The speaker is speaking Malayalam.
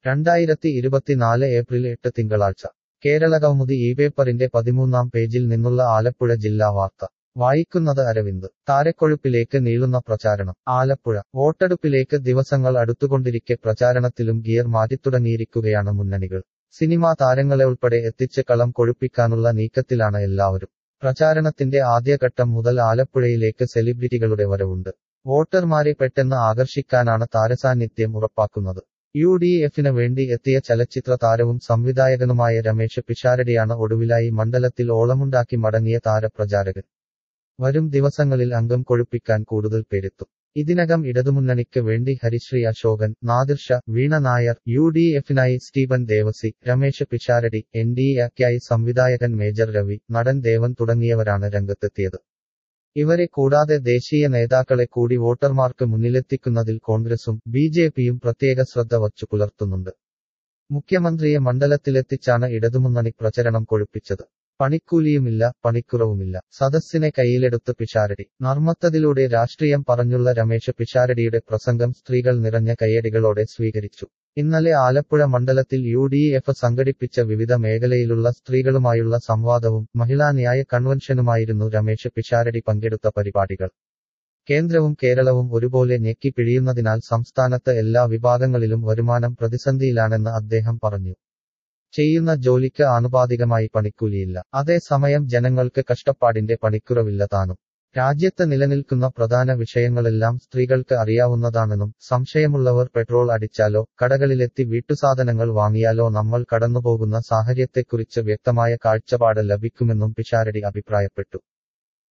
രണ്ടായിരത്തി ഇരുപത്തിനാല് ഏപ്രിൽ എട്ട് തിങ്കളാഴ്ച കേരളകൗമുദി ഈ പേപ്പറിന്റെ പതിമൂന്നാം പേജിൽ നിന്നുള്ള ആലപ്പുഴ ജില്ലാ വാർത്ത വായിക്കുന്നത് അരവിന്ദ് താരക്കൊഴുപ്പിലേക്ക് നീളുന്ന പ്രചാരണം ആലപ്പുഴ വോട്ടെടുപ്പിലേക്ക് ദിവസങ്ങൾ അടുത്തുകൊണ്ടിരിക്കെ പ്രചാരണത്തിലും ഗിയർ മാറ്റിത്തുടങ്ങിയിരിക്കുകയാണ് മുന്നണികൾ സിനിമാ താരങ്ങളെ ഉൾപ്പെടെ എത്തിച്ച് കളം കൊഴുപ്പിക്കാനുള്ള നീക്കത്തിലാണ് എല്ലാവരും പ്രചാരണത്തിന്റെ ആദ്യഘട്ടം മുതൽ ആലപ്പുഴയിലേക്ക് സെലിബ്രിറ്റികളുടെ വരവുണ്ട് വോട്ടർമാരെ പെട്ടെന്ന് ആകർഷിക്കാനാണ് താരസാന്നിധ്യം ഉറപ്പാക്കുന്നത് യു ഡി എഫിന് വേണ്ടി എത്തിയ ചലച്ചിത്ര താരവും സംവിധായകനുമായ രമേശ് പിഷാരടിയാണ് ഒടുവിലായി മണ്ഡലത്തിൽ ഓളമുണ്ടാക്കി മടങ്ങിയ താരപ്രചാരകൻ വരും ദിവസങ്ങളിൽ അംഗം കൊഴുപ്പിക്കാൻ കൂടുതൽ പേരെത്തും ഇതിനകം ഇടതുമുന്നണിക്ക് വേണ്ടി ഹരിശ്രീ അശോകൻ നാദിർഷ വീണ നായർ യു ഡി എഫിനായി Stephen Devassy Ramesh Pisharody N D എക്കായി സംവിധായകൻ മേജർ രവി നടൻ ദേവൻ തുടങ്ങിയവരാണ് രംഗത്തെത്തിയത് ഇവരെ കൂടാതെ ദേശീയ നേതാക്കളെ കൂടി വോട്ടർമാർക്ക് മുന്നിലെത്തിക്കുന്നതിൽ കോൺഗ്രസും ബി ജെ പിയും പ്രത്യേക ശ്രദ്ധ വച്ചു പുലർത്തുന്നുണ്ട് മുഖ്യമന്ത്രിയെ മണ്ഡലത്തിലെത്തിച്ചാണ് ഇടതുമുന്നണി പ്രചരണം കൊഴുപ്പിച്ചത് പണിക്കൂലിയുമില്ല പണിക്കുറവുമില്ല സദസ്സിനെ കയ്യിലെടുത്ത് പിഷാരടി നർമ്മത്തതിലൂടെ രാഷ്ട്രീയം പറഞ്ഞുള്ള രമേശ് പിഷാരടിയുടെ പ്രസംഗം സ്ത്രീകൾ നിറഞ്ഞ കയ്യടികളോടെ സ്വീകരിച്ചു ഇന്നലെ ആലപ്പുഴ മണ്ഡലത്തിൽ യു ഡി എഫ് സംഘടിപ്പിച്ച വിവിധ മേഖലയിലുള്ള സ്ത്രീകളുമായുള്ള സംവാദവും മഹിളാ ന്യായ കൺവെൻഷനുമായിരുന്നു രമേശ് പിഷാരടി പങ്കെടുത്ത പരിപാടികൾ കേന്ദ്രവും കേരളവും ഒരുപോലെ ഞെക്കി പിഴിയുന്നതിനാൽ സംസ്ഥാനത്ത് എല്ലാ വിഭാഗങ്ങളിലും വരുമാനം പ്രതിസന്ധിയിലാണെന്ന് അദ്ദേഹം പറഞ്ഞു ചെയ്യുന്ന ജോലിക്ക് ആനുപാതികമായി പണിക്കൂലിയില്ല അതേസമയം ജനങ്ങൾക്ക് കഷ്ടപ്പാടിന്റെ പണിക്കുറവില്ല താനും രാജ്യത്ത് നിലനിൽക്കുന്ന പ്രധാന വിഷയങ്ങളെല്ലാം സ്ത്രീകൾക്ക് അറിയാവുന്നതാണെന്നും സംശയമുള്ളവർ പെട്രോൾ അടിച്ചാലോ കടകളിലെത്തി വീട്ടുസാധനങ്ങൾ വാങ്ങിയാലോ നമ്മൾ കടന്നുപോകുന്ന സാഹചര്യത്തെക്കുറിച്ച് വ്യക്തമായ കാഴ്ചപ്പാട് ലഭിക്കുമെന്നും പിഷാരടി അഭിപ്രായപ്പെട്ടു